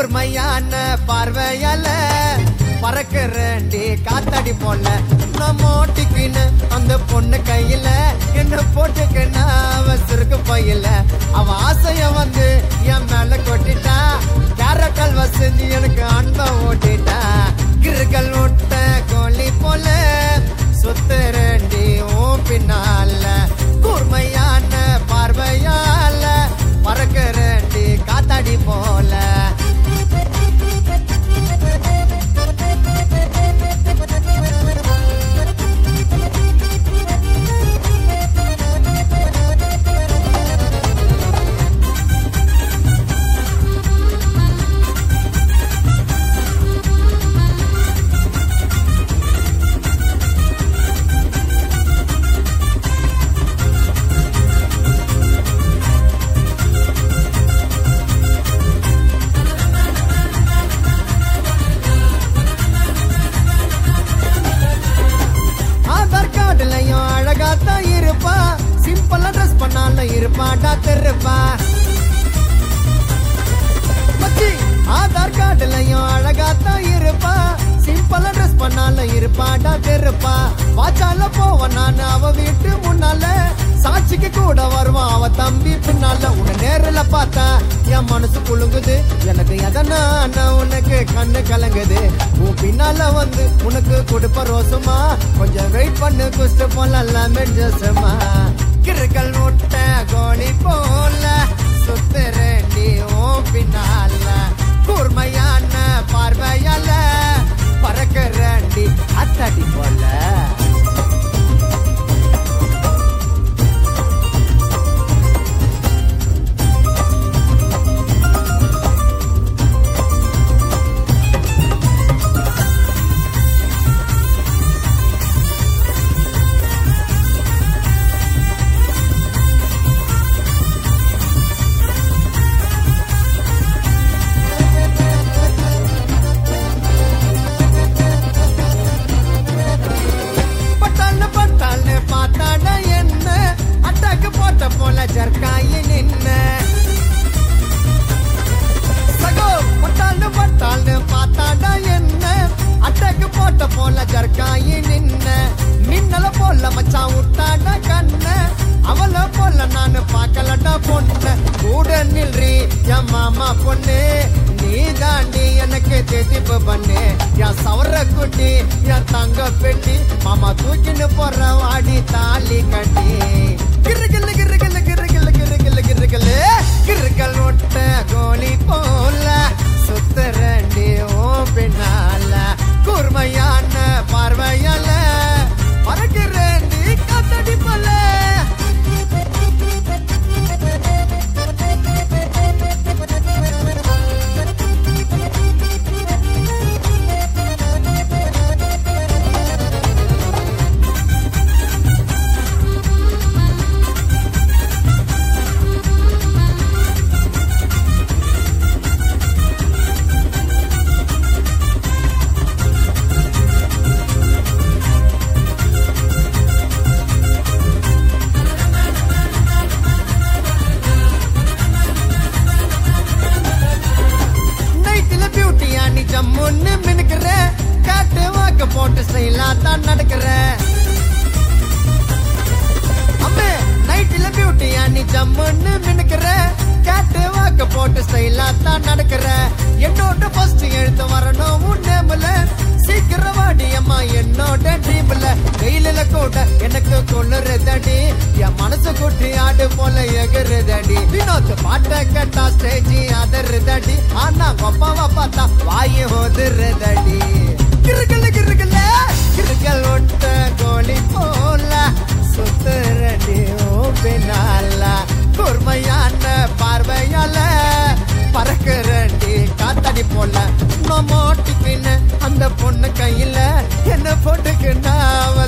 கூர்மையான பார்வையால பறக்கிறேன்டி காத்தாடி போல நான் மோட்டிக்கின்னு அந்த பொண்ணு கையில என்ன போட்டுக்கின்னு அவ சுருக்கு பையில அவ ஆசைய வந்து என் மேல கொட்டிட்டா கேரக்கல் வசதி எனக்கு அன்ப ஓட்டிட்டா கிருகள் விட்ட கோழி போல சுத்துறேன்டி ஓ பின்னால கூர்மையான பார்வையால பறக்கிறேன்டி காத்தாடி போல ஆதார் கார்டுலயும் அழகாத்தான் இருப்பா சிம்பிளா ட்ரெஸ் பண்ணாலும் இருப்பாடா தெருப்பா மச்சி ஆதார் கார்டுலயும் அழகாத்தான் இருப்பா சிம்பிளா ட்ரெஸ் பண்ணாலும் இருப்பாடா தெருப்பா வாச்சால போவன் நான் அவ வீட்டு முன்னால சாட்சிக்கு கூட வருவான் அவ தம்பி பின்னால உன்னை நேரில் பார்த்தா என் மனசு குலுங்குது எனக்கு எதனா நான் உனக்கு கண்ணு கலங்குது உன் பின்னால வந்து உனக்கு கொடுப்ப ரோசமா கொஞ்சம் வெயிட் பண்ணு குஸ்ட் போலாம் மெஞ்சசமா கிருக்கல் முட்டை கோழி போல சுத்துறேண்டி ஓ பின்னால கூர்மையான பார்வையால பறக்கிறேண்டி அத்தாடி போல பட்டாள்னு பட்டாள்னு பார்த்தாட என்ன அட்டாக்கு போட்ட போல ஜர்க்காயி நின்ன சகோ பட்டாள்னு பட்டாள்னு பார்த்தாட என்ன அட்டாக்கு போட்ட போல ஜர்க்காயி நின்ன மின்னல போல மச்சான் விட்டாட கண்ண அவள போல நானு பார்க்கலடா பொண்ணு கூட நில்றி என் மாமா பொண்ணு நீ தாண்டி எனக்கு திதிப்பு பண்ணு என் சவர குட்டி என் தங்க பெட்டி மாமா தூக்கின்னு போற வாடி தாலி கட்டி கிருகில்லு கிருகில்லு கிருகில்லு கிருகில்லு கிருகில்லு கிருகல் ஒட்ட கோழி போல சுத்துறண்டி ஓ பின்னால கூர்மையான பார்வையால பறக்கிறேண்டி காத்தடி போல நைட்ல பியூட்டியா நீ ஜம்முன்னு மினுக்குற காட்டு வாக்க போட்டு ஸ்டைலா தான் நடக்கிற அம்மே நைட்ல பியூட்டியா நீ ஜம்முன்னு மினுக்குற காட்டு வாக்க போட்டு ஸ்டைலா தான் நடக்கிற என்னோட ஃபர்ஸ்ட் எழுத்து வரணும் உன் நேம்ல சீக்கிரம் வாடி அம்மா என்னோட ட்ரீம்ல வெயிலில கூட எனக்கு கொள்ளுறதடி என் மனசு குட்டி ஆடு போல எகுறதடி வினோத் பாட்ட கேட்டா ஸ்டேஜ் அதறுதடி ஆனா கொப்பாவ பார்த்தா வாயு ஒதுறதடி கிருக்கல கிருக்கல கிருக்கல் ஒட்ட கோழி போல சுத்துறடி ஓ பின்னால கூர்மையான பார்வையால பறக்கிறண்டி காத்தாடி போல நான் மாட்டிக்கின்னு அந்த பொண்ணு கையில என்ன போட்டுக்கின்னா அவ